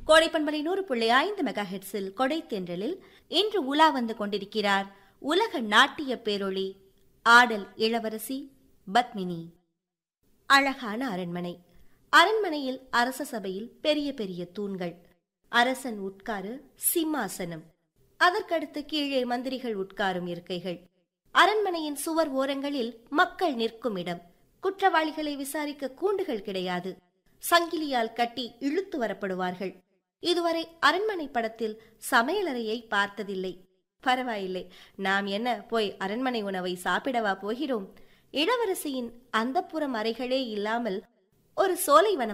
கோடைப்பண்பலை நூறு புள்ளி ஐந்து மெகா ஹெட்ஸில் கொடை தென்றலில் இன்று உலா வந்து கொண்டிருக்கிறார் உலக நாட்டிய பேரொளி ஆடல் இளவரசி பத்மினி அழகான அரண்மனை அரண்மனையில் அரச சபையில் பெரிய பெரிய தூண்கள் அரசன் உட்கார சிம்மாசனம் அதற்கடுத்து கீழே மந்திரிகள் உட்காரும் இருக்கைகள் அரண்மனையின் சுவர் ஓரங்களில் மக்கள் நிற்கும் இடம் குற்றவாளிகளை விசாரிக்க கூண்டுகள் கிடையாது சங்கிலியால் கட்டி இழுத்து வரப்படுவார்கள் இதுவரை அரண்மனை படத்தில் சமையலறையை பார்த்ததில்லை பரவாயில்லை நாம் என்ன போய் அரண்மனை உணவை சாப்பிடவா போகிறோம் இளவரசியின் அந்தப்புறம் அறைகளே இல்லாமல் ஒரு சோலைவனம்